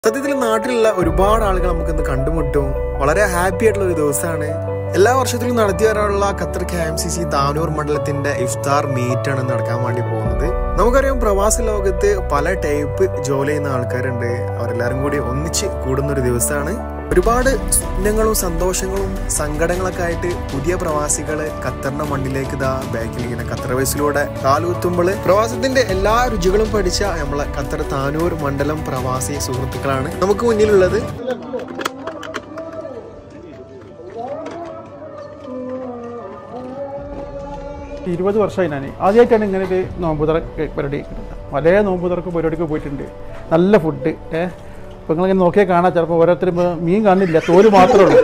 സത്യത്തിൽ നാട്ടിലുള്ള ഒരുപാട് ആളുകൾ നമുക്കിന്ന് കണ്ടുമുട്ടും വളരെ ഹാപ്പി ആയിട്ടുള്ള ഒരു ദിവസമാണ് എല്ലാ വർഷത്തിലും നടത്തി വരാനുള്ള Qatar K M C C Tanur മണ്ഡലത്തിന്റെ ഇഫ്താർ മീറ്റ് ആണ് നടക്കാൻ വേണ്ടി പോകുന്നത് നമുക്കറിയാം പ്രവാസ ലോകത്ത് പല ടൈപ്പ് ജോലി ചെയ്യുന്ന ആൾക്കാരുണ്ട് അവരെല്ലാരും കൂടി ഒന്നിച്ച് കൂടുന്ന ഒരു ദിവസമാണ് ഒരുപാട് സ്വപ്നങ്ങളും സന്തോഷങ്ങളും സങ്കടങ്ങളൊക്കെ ആയിട്ട് പുതിയ പ്രവാസികള് ഖത്തറിന്റെ മണ്ണിലേക്ക് ഇതാ ബാക്കിൽ ഇങ്ങനെ ഖത്തർ വയസ്സിലൂടെ കാലുകുത്തുമ്പോൾ പ്രവാസത്തിന്റെ എല്ലാ രുചികളും പഠിച്ച നമ്മളെ ഖത്തർ താനൂർ മണ്ഡലം പ്രവാസി സുഹൃത്തുക്കളാണ് നമുക്ക് മുന്നിലുള്ളത് ഇരുപത് വർഷമായി ഞാൻ ആദ്യമായിട്ടാണ് ഇങ്ങനെ ഒരു നോമ്പുതറ പരിപാടി കിട്ടുന്നത് പല നോമ്പുതറക്ക് പരിപാടിക്ക് പോയിട്ടുണ്ട് നല്ല ഫുഡ് ഏഹ് ഇപ്പം നിങ്ങളിങ്ങനെ നോക്കിയാൽ കാണാം ചിലപ്പോൾ ഓരോരുത്തരും ഇപ്പൊ മീൻ കാണില്ല തോല് മാത്രമേ ഉള്ളൂ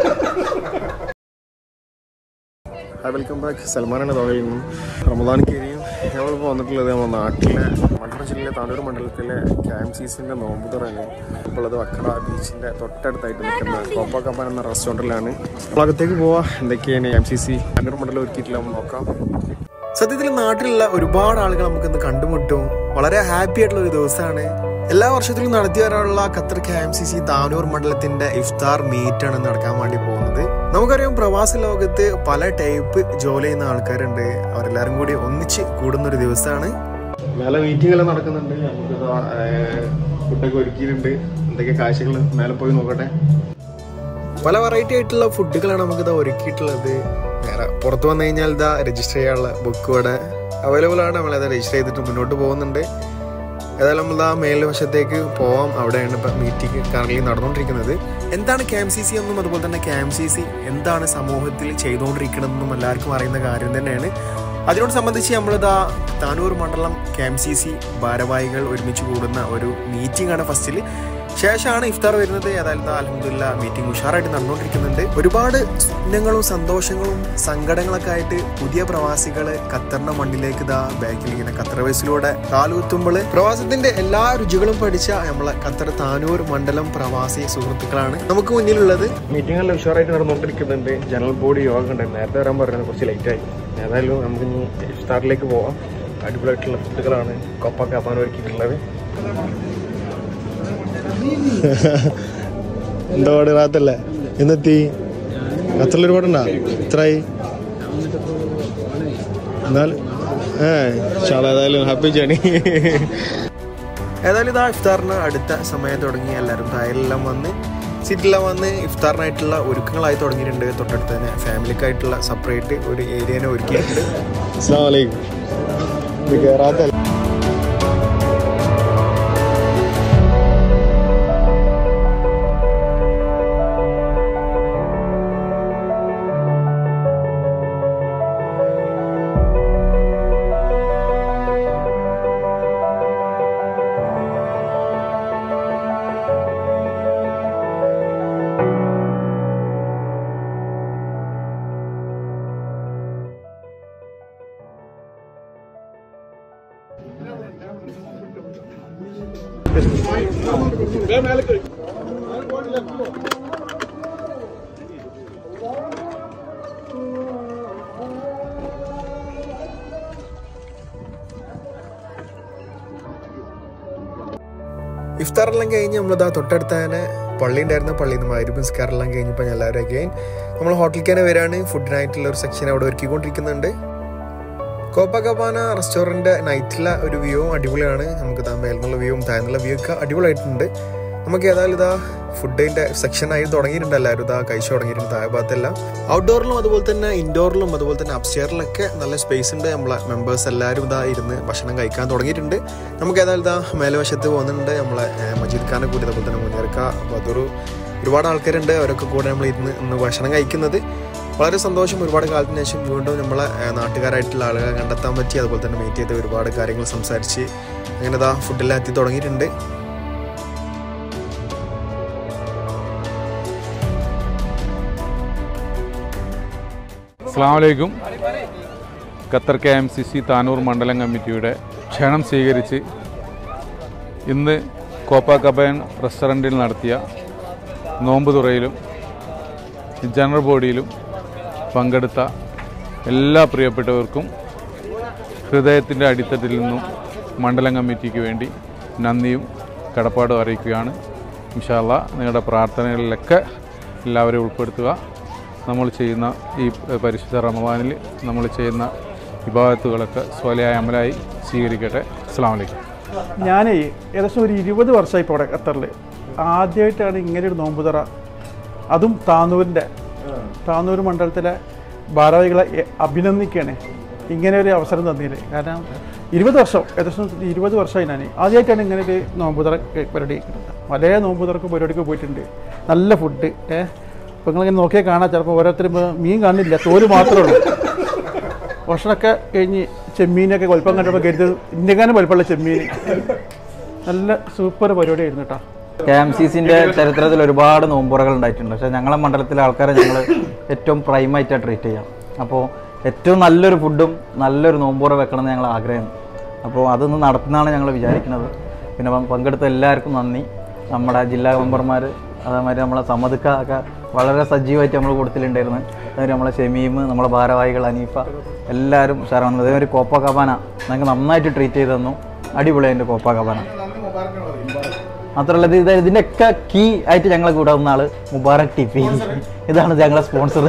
വെൽക്കം ബാക്ക് സൽമാനാണ് തോന്നുന്നു റമദാൻ കീരിയും ഞങ്ങളിപ്പോൾ വന്നിട്ടുള്ളത് നമ്മുടെ നാട്ടിലെ മലപ്പുറം ജില്ലയിലെ താനൂർ മണ്ഡലത്തിലെ കെ എം സി സിൻ്റെ നോമ്പുതറാണ് ഇപ്പോൾ ഉള്ളത് വക്കട ബീച്ചിൻ്റെ തൊട്ടടുത്തായിട്ട് നിൽക്കുന്ന കോപ്പ കപ്പാൻ എന്ന റെസ്റ്റോറൻറ്റിലാണ് അപ്പോൾ അകത്തേക്ക് പോവാം എന്തൊക്കെയാണ് എം സി സി താനൂർ മണ്ഡലം ഒരുക്കിയിട്ടില്ല നമുക്ക് നോക്കാം സത്യത്തിൽ നാട്ടിലുള്ള ഒരുപാട് ആളുകൾ നമുക്കിന്ന് കണ്ടുമുട്ടും വളരെ ഹാപ്പി ആയിട്ടുള്ള ഒരു ദിവസമാണ് എല്ലാ വർഷത്തിലും നടത്തി വരാനുള്ള Qatar K M C C Tanur മണ്ഡലത്തിന്റെ ഇഫ്താർ മീറ്റ് ആണ് നടക്കാൻ വേണ്ടി പോകുന്നത് നമുക്കറിയാം പ്രവാസ ലോകത്ത് പല ടൈപ്പ് ജോലി ചെയ്യുന്ന ആൾക്കാരുണ്ട് അവരെല്ലാരും കൂടി ഒന്നിച്ച് കൂടുന്ന ഒരു ദിവസമാണ് മേലെ മീറ്റിംഗ് എല്ലാം നടക്കുന്നുണ്ട് നമുക്ക് ഫുഡൊക്കെ ഒരുക്കിയിട്ടുണ്ട് എന്തൊക്കെ കാഴ്ചകൾ മേലെ പോയി നോക്കട്ടെ പല വെറൈറ്റി ആയിട്ടുള്ള ഫുഡുകളാണ് നമുക്കിത് ഒരുക്കിയിട്ടുള്ളത് നേരെ പുറത്ത് വന്നു കഴിഞ്ഞാൽ ഇതാ രജിസ്റ്റർ ചെയ്യാനുള്ള ബുക്ക് ഇവിടെ അവൈലബിൾ ആണ് നമ്മളത് രജിസ്റ്റർ ചെയ്തിട്ട് മുന്നോട്ട് പോകുന്നുണ്ട് ഏതായാലും നമ്മൾ ആ മേൽവശത്തേക്ക് പോവാം അവിടെയാണ് ഇപ്പം മീറ്റിംഗ് കറന്റ് നടന്നുകൊണ്ടിരിക്കുന്നത് എന്താണ് കെ എം സി സി എന്നും അതുപോലെ തന്നെ കെ എം സി സി എന്താണ് സമൂഹത്തിൽ ചെയ്തുകൊണ്ടിരിക്കണമെന്നും എല്ലാവർക്കും അറിയുന്ന കാര്യം തന്നെയാണ് അതിനോട് സംബന്ധിച്ച് നമ്മളിതാ താനൂർ മണ്ഡലം കെ എം സി സി ഭാരവാഹികൾ ഒരുമിച്ച് കൂടുന്ന ഒരു മീറ്റിംഗ് ആണ് ഫസ്റ്റിൽ ശേഷമാണ് ഇഫ്താർ വരുന്നത് ഏതായാലും അലഹമില്ല മീറ്റിംഗ് ഉഷാറായിട്ട് നടന്നുകൊണ്ടിരിക്കുന്നുണ്ട് ഒരുപാട് സ്വപ്നങ്ങളും സന്തോഷങ്ങളും സങ്കടങ്ങളൊക്കെ ആയിട്ട് പുതിയ പ്രവാസികള് ഖത്തറിന്റെ മണ്ണിലേക്ക് ഇതാ ബാക്കിൽ ഇങ്ങനെ ഖത്തർ വയസ്സിലൂടെ കാലുകുത്തുമ്പോൾ പ്രവാസത്തിന്റെ എല്ലാ രുചികളും പഠിച്ച നമ്മളെ ഖത്തർ താനൂർ മണ്ഡലം പ്രവാസി സുഹൃത്തുക്കളാണ് നമുക്ക് മുന്നിലുള്ളത് മീറ്റിംഗ് എല്ലാം ഉഷാറായിട്ട് നടന്നുകൊണ്ടിരിക്കുന്നുണ്ട് ജനറൽ ബോഡി യോഗം ഉണ്ട് നേരത്തെ വരാൻ പറയുന്നത് കുറച്ച് ലേറ്റ് ആയി ഏതായാലും നമുക്ക് ഇനി ഇഫ്താറിലേക്ക് പോവാം അടിപൊളിയായിട്ടുള്ള ഫുഡുകളാണ് കൊപ്പ കപ്പാൻ ഒരുക്കിയിട്ടുള്ളത് എന്താ പാട് റാത്തല്ലേ എന്നെത്തി ഖത്തറിൽ ഒരുപാടുണ്ടാ എത്രയായി എന്നാൽ ഏ ചാള ഏതായാലും ഹാപ്പി ജേണി ഏതായാലും ഇതാ ഇഫ്താറിന് അടുത്ത സമയം തുടങ്ങി എല്ലാവരും തായലെല്ലാം വന്ന് സീറ്റിലെല്ലാം വന്ന് ഇഫ്താറിനായിട്ടുള്ള ഒരുക്കങ്ങളായി തുടങ്ങിയിട്ടുണ്ട് തൊട്ടടുത്ത് തന്നെ ഫാമിലിക്കായിട്ടുള്ള സെപ്പറേറ്റ് ഒരു ഏരിയനെ ഒരുക്കിയിട്ടുണ്ട് അസ്സാം വലൈക്കും ഇത് കയറാത്തല്ല ഇഫ്താറെല്ലാം കഴിഞ്ഞ് നമ്മളിതാ തൊട്ടടുത്ത് തന്നെ പള്ളി ഉണ്ടായിരുന്ന പള്ളിയിൽ നിന്ന് മരുന്ന് നിസ്കാരെല്ലാം കഴിഞ്ഞപ്പോൾ എല്ലാവരും അഗൈൻ നമ്മൾ ഹോട്ടലിൽ തന്നെ വരാണ് ഫുഡിനായിട്ടുള്ള ഒരു സെക്ഷൻ അവിടെ ഒരുക്കിക്കൊണ്ടിരിക്കുന്നുണ്ട് കോപ്പകബാന റെസ്റ്റോറൻറ്റ് നൈറ്റിലെ ഒരു വ്യൂവും അടിപൊളിയാണ് നമുക്ക് താ മേൽന്നുള്ള വ്യൂവും താഴ്ന്നുള്ള വ്യൂ ഒക്കെ അടിപൊളിയായിട്ടുണ്ട് നമുക്ക് ഏതായാലും ഇതാ ഫുഡിന്റെ സെക്ഷൻ ആയി തുടങ്ങിയിട്ടുണ്ട് എല്ലാവരും ഇതാ കഴിച്ചു തുടങ്ങിയിട്ടുണ്ട് താഴെ ഭാഗത്തെല്ലാം ഔട്ട്ഡോറിലും അതുപോലെ തന്നെ ഇൻഡോറിലും അതുപോലെ തന്നെ അപ്സ്റ്റെയറിലൊക്കെ നല്ല സ്പേസ് ഉണ്ട് നമ്മളെ മെമ്പേഴ്സ് എല്ലാവരും ഇതാ ഇരുന്ന് ഭക്ഷണം കഴിക്കാൻ തുടങ്ങിയിട്ടുണ്ട് നമുക്ക് ഏതായാലും ഇതാ മേൽവശത്ത് പോകുന്നുണ്ട് നമ്മളെ ഏഹ്, മജീദ് ഖാനെ കൂടി അതുപോലെ തന്നെ മുനീർക്ക ബദറു ഒരുപാട് ആൾക്കാരുണ്ട് അവരൊക്കെ കൂടെ നമ്മൾ ഇരുന്ന് ഇന്ന് ഭക്ഷണം കഴിക്കുന്നത് വളരെ സന്തോഷം ഒരുപാട് കാലത്തിന് ശേഷം വീണ്ടും നമ്മളെ ഏഹ്, നാട്ടുകാരായിട്ടുള്ള ആളുകളെ കണ്ടെത്താൻ പറ്റി അതുപോലെ തന്നെ മീറ്റ് ചെയ്ത് ഒരുപാട് കാര്യങ്ങൾ സംസാരിച്ച് അങ്ങനെ ഇതാ ഫുഡെല്ലാം എത്തി തുടങ്ങിയിട്ടുണ്ട് അസ്സാമലൈക്കും Qatar K M C C Tanur മണ്ഡലം കമ്മിറ്റിയുടെ ക്ഷണം സ്വീകരിച്ച് ഇന്ന് കോപ്പാക്കബയൻ റെസ്റ്റോറൻറ്റിൽ നടത്തിയ നോമ്പ് തുറയിലും ജനറൽ ബോഡിയിലും പങ്കെടുത്ത എല്ലാ പ്രിയപ്പെട്ടവർക്കും ഹൃദയത്തിൻ്റെ അടിത്തട്ടിൽ നിന്നും മണ്ഡലം കമ്മിറ്റിക്ക് വേണ്ടി നന്ദിയും കടപ്പാടും അറിയിക്കുകയാണ് ഇൻഷാല്ല നിങ്ങളുടെ പ്രാർത്ഥനകളിലൊക്കെ എല്ലാവരെയും ഉൾപ്പെടുത്തുക നമ്മൾ ചെയ്യുന്ന ഈ പരിശുദ്ധ റമദാനിൽ നമ്മൾ ചെയ്യുന്ന വിഭാഗത്തുകളൊക്കെ സ്വലയായ അമലായി സ്വീകരിക്കട്ടെ അസ്സാം വലൈക്കും ഞാനേ ഏകദേശം ഒരു ഇരുപത് വർഷമായി ഇപ്പോൾ ഇവിടെ ഖത്തറിൽ ആദ്യമായിട്ടാണ് ഇങ്ങനെ ഒരു നോമ്പുതറ അതും താനൂരിൻ്റെ താനൂർ മണ്ഡലത്തിലെ ഭാരവാഹികളെ എ- അഭിനന്ദിക്കുകയാണ് ഇങ്ങനെ ഒരു അവസരം തന്നില്ലേ കാരണം ഇരുപത് വർഷം ഏകദേശം ഇരുപത് വർഷമായി ഞാൻ ആദ്യമായിട്ടാണ് ഇങ്ങനെ ഒരു നോമ്പുതറ പരിപാടി കേൾക്കുന്നത് പല നോമ്പുതറക്ക് പരിപാടിക്ക് പോയിട്ടുണ്ട് നല്ല ഫുഡ് ഏഹ് അപ്പോൾ നിങ്ങളിങ്ങനെ നോക്കിയാൽ കാണാം ചിലപ്പോൾ ഓരോരുത്തരും ഇപ്പൊ മീൻ കാണില്ല തോല് മാത്രമേ ഉള്ളൂ ഭക്ഷണമൊക്കെ കഴിഞ്ഞ് ചെമ്മീനൊക്കെ വലുപ്പം കണ്ടപ്പോൾ കരുത് ഇന്ത്യക്കാനും വലുപ്പമുള്ള ചെമ്മീൻ നല്ല സൂപ്പർ പരിപാടിയായിരുന്നു കേട്ടോ കെ എം സി സിന്റെ ചരിത്രത്തിൽ ഒരുപാട് നോമ്പുറകൾ ഉണ്ടായിട്ടുണ്ട് പക്ഷേ ഞങ്ങളെ മണ്ഡലത്തിലെ ആൾക്കാരെ ഞങ്ങൾ ഏറ്റവും പ്രൈമായിട്ടാണ് ട്രീറ്റ് ചെയ്യാം അപ്പോൾ ഏറ്റവും നല്ലൊരു ഫുഡും നല്ലൊരു നോമ്പുറ വെക്കണം എന്ന് ഞങ്ങൾ ആഗ്രഹം അപ്പോൾ അതൊന്ന് നടത്തുന്നതാണ് ഞങ്ങൾ വിചാരിക്കുന്നത് പിന്നെ പങ്ക് പങ്കെടുത്ത എല്ലാവർക്കും നന്ദി നമ്മുടെ ജില്ലാ മെമ്പർമാർ അതേമാതിരി നമ്മളെ സമ്മതിക്ക ഒക്കെ വളരെ സജീവമായിട്ട് നമ്മൾ കൊടുത്തിട്ടുണ്ടായിരുന്നു അതേമാതിരി നമ്മളെ ഷമീം നമ്മളെ ഭാരവാഹികൾ അനീഫ എല്ലാവരും ഉഷാറാണ് അതേമാതിരി കോപ്പ കബാന ഞങ്ങൾക്ക് നന്നായിട്ട് ട്രീറ്റ് ചെയ്ത് തന്നു അടിപൊളിയായി എൻ്റെ കോപ്പ കബാന മാത്രമല്ല ഇത് ഇത് ഇതിൻ്റെയൊക്കെ കീ ആയിട്ട് ഞങ്ങളെ കൂടെ വന്ന ആള് മുബാറക് ടി പി ഇതാണ് ഞങ്ങളെ സ്പോൺസർ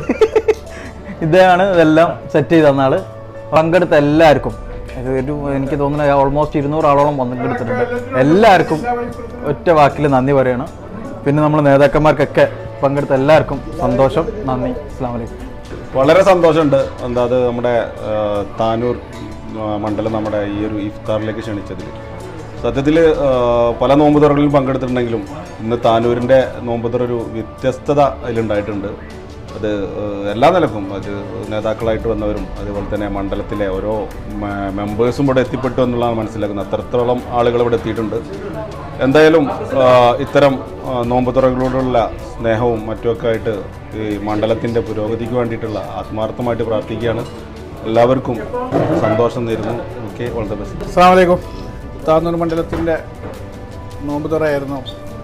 ഇതാണ് ഇതെല്ലാം സെറ്റ് ചെയ്ത് തന്ന ആള് പങ്കെടുത്ത എല്ലാവർക്കും ഇത് ഒരു എനിക്ക് തോന്നുന്നത് ഓൾമോസ്റ്റ് ഇരുന്നൂറ് ആളോളം പങ്കെടുത്തിട്ടുണ്ട് എല്ലാവർക്കും ഒറ്റ വാക്കിൽ നന്ദി പറയണം പിന്നെ നമ്മൾ നേതാക്കന്മാർക്കൊക്കെ പങ്കെടുത്ത എല്ലാവർക്കും സന്തോഷം നന്ദി അസ്സാം വലൈക്കും വളരെ സന്തോഷമുണ്ട് എന്താ അത് നമ്മുടെ ആ, താനൂർ ആ, മണ്ഡലം നമ്മുടെ ഈ ഒരു ഇഫ്താറിലേക്ക് ക്ഷണിച്ചതിൽ സത്യത്തിൽ പല നോമ്പുതുറകളിലും പങ്കെടുത്തിട്ടുണ്ടെങ്കിലും ഇന്ന് താനൂരിൻ്റെ നോമ്പുതുറ ഒരു വ്യത്യസ്തത അതിലുണ്ടായിട്ടുണ്ട് അത് ആ, എല്ലാ നിലക്കും അത് നേതാക്കളായിട്ട് വന്നവരും അതുപോലെ തന്നെ മണ്ഡലത്തിലെ ഓരോ മ- മെമ്പേഴ്സും ഇവിടെ എത്തിപ്പെട്ടു എന്നുള്ളതാണ് മനസ്സിലാക്കുന്നത് അത്രത്തോളം ആളുകൾ ഇവിടെ എത്തിയിട്ടുണ്ട് എന്തായാലും ആ, ഇത്തരം ആ, നോമ്പുതുറകളോടുള്ള സ്നേഹവും മറ്റുമൊക്കെ ആയിട്ട് ഈ മണ്ഡലത്തിൻ്റെ പുരോഗതിക്ക് വേണ്ടിയിട്ടുള്ള ആത്മാർത്ഥമായിട്ട് പ്രാർത്ഥിക്കുകയാണ് എല്ലാവർക്കും സന്തോഷം നേരുന്നു ഓക്കെ ഓൾ ദ ബെസ്റ്റ് അസ്സാം വലൈക്കും താന്നൂർ മണ്ഡലത്തിൻ്റെ നോമ്പ് തുറയായിരുന്നു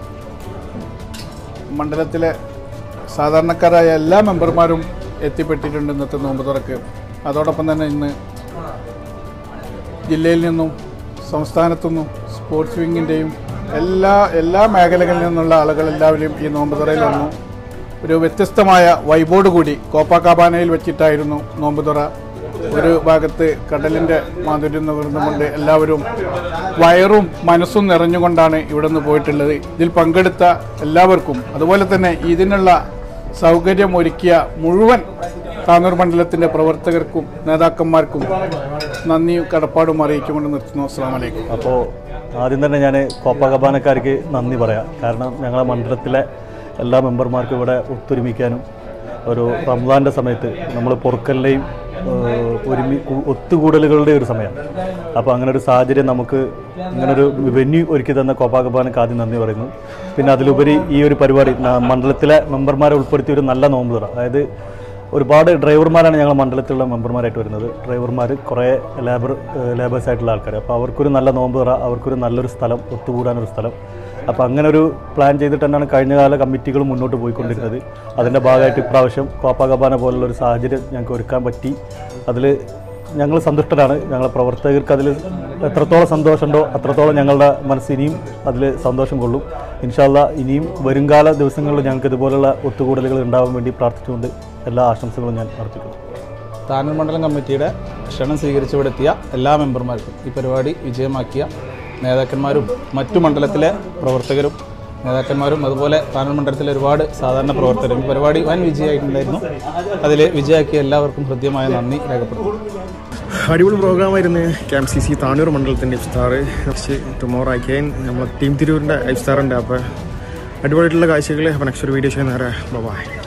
മണ്ഡലത്തിലെ സാധാരണക്കാരായ എല്ലാ മെമ്പർമാരും എത്തിപ്പെട്ടിട്ടുണ്ട് ഇന്നത്തെ നോമ്പ് തുറക്ക് അതോടൊപ്പം തന്നെ ഇന്ന് ജില്ലയിൽ നിന്നും സംസ്ഥാനത്തു നിന്നും സ്പോർട്സ് വിങ്ങിൻ്റെയും എല്ലാ എല്ലാ മേഖലകളിൽ നിന്നുള്ള ആളുകൾ എല്ലാവരും ഈ നോമ്പ് തുറയിൽ വന്നു ഒരു വ്യത്യസ്തമായ വൈബോട് കൂടി കോപ്പാക്കാബാനയിൽ വെച്ചിട്ടായിരുന്നു നോമ്പ് തുറ ഒരു ഭാഗത്ത് കടലിൻ്റെ മാധുര്യം നുകർന്നുകൊണ്ട് എല്ലാവരും വയറും മനസ്സും നിറഞ്ഞുകൊണ്ടാണ് ഇവിടെ നിന്ന് പോയിട്ടുള്ളത് ഇതിൽ പങ്കെടുത്ത എല്ലാവർക്കും അതുപോലെ തന്നെ ഇതിനുള്ള സൗകര്യം ഒരുക്കിയ മുഴുവൻ താനൂർ മണ്ഡലത്തിൻ്റെ പ്രവർത്തകർക്കും നേതാക്കന്മാർക്കും നന്ദിയും കടപ്പാടും അറിയിച്ചുകൊണ്ട് നിർത്തുന്നു അസ്സാം വലൈക്കും അപ്പോൾ ആദ്യം തന്നെ ഞാൻ കോപ്പാകബാനക്കാർക്ക് നന്ദി പറയാം കാരണം ഞങ്ങളെ മണ്ഡലത്തിലെ എല്ലാ മെമ്പർമാർക്കും ഇവിടെ ഒത്തൊരുമിക്കാനും ഒരു റംസാൻ്റെ സമയത്ത് നമ്മൾ പൊറുക്കലിൻ്റെയും ഒരുമി കു- ഒത്തുകൂടലുകളുടെ ഒരു സമയമാണ് അപ്പോൾ അങ്ങനെ ഒരു സാഹചര്യം നമുക്ക് ഇങ്ങനെ ഒരു വെന്യൂ ഒരുക്കി തന്ന കോപ്പാകബാനക്ക് ആദ്യം നന്ദി പറയുന്നു പിന്നെ അതിലുപരി ഈ ഒരു പരിപാടി ന- മണ്ഡലത്തിലെ മെമ്പർമാരെ ഉൾപ്പെടുത്തിയ ഒരു നല്ല നോമ്പ് തുറ അതായത് ഒരുപാട് ഡ്രൈവർമാരാണ് ഞങ്ങൾ മണ്ഡലത്തിലുള്ള മെമ്പർമാരായിട്ട് വരുന്നത് ഡ്രൈവർമാർ കുറേ ലേബർ ലേബേഴ്സ് ആയിട്ടുള്ള ആൾക്കാർ അപ്പോൾ അവർക്കൊരു നല്ല നോമ്പ് തുറ അവർക്കൊരു നല്ലൊരു സ്ഥലം ഒത്തുകൂടാനൊരു സ്ഥലം അപ്പോൾ അങ്ങനെ ഒരു പ്ലാൻ ചെയ്തിട്ട് തന്നെയാണ് കഴിഞ്ഞ കാല കമ്മിറ്റികൾ മുന്നോട്ട് പോയിക്കൊണ്ടിരുന്നത് അതിൻ്റെ ഭാഗമായിട്ട് ഇപ്രാവശ്യം കോപ്പാകബാന പോലുള്ള ഒരു സാഹചര്യം ഞങ്ങൾക്ക് ഒരുക്കാൻ പറ്റി അതിൽ ഞങ്ങൾ സന്തുഷ്ടരാണ് ഞങ്ങളെ പ്രവർത്തകർക്ക് അതിൽ എത്രത്തോളം സന്തോഷമുണ്ടോ അത്രത്തോളം ഞങ്ങളുടെ മനസ്സ് ഇനിയും അതിൽ സന്തോഷം കൊള്ളും ഇൻഷാല്ല ഇനിയും വരുംകാല ദിവസങ്ങളിൽ ഞങ്ങൾക്ക് ഇതുപോലുള്ള ഒത്തുകൂടലുകൾ ഉണ്ടാവാൻ വേണ്ടി പ്രാർത്ഥിച്ചുകൊണ്ട് എല്ലാ ആശംസകളും ഞാൻ അർപ്പിക്കുന്നു താനൂർ മണ്ഡലം കമ്മിറ്റിയുടെ ക്ഷണം സ്വീകരിച്ച് ഇവിടെ എത്തിയ എല്ലാ മെമ്പർമാർക്കും ഈ പരിപാടി വിജയമാക്കിയ നേതാക്കന്മാരും മറ്റു മണ്ഡലത്തിലെ പ്രവർത്തകരും നേതാക്കന്മാരും അതുപോലെ താനൂർ മണ്ഡലത്തിലെ ഒരുപാട് സാധാരണ പ്രവർത്തകരും ഈ പരിപാടി വൻ വിജയമായിട്ടുണ്ടായിരുന്നു അതിൽ വിജയമാക്കിയ എല്ലാവർക്കും ഹൃദ്യമായ നന്ദി രേഖപ്പെടുത്തുന്നു അടിപൊളി പ്രോഗ്രാമായിരുന്നു K M C C Tanur മണ്ഡലത്തിൻ്റെ ഇഫ്താർ നെക്സ്റ്റ് ടുമോറോ ആക്കിയാൻ നമ്മളെ ടീം തിരൂരിൻ്റെ ഇഫ്താറുണ്ട് അപ്പോൾ അടിപൊളിയായിട്ടുള്ള കാഴ്ചകൾ അപ്പോൾ നെക്സ്റ്റ് ഒരു വീഡിയോ ചെയ്യുന്നവരെ ബൈ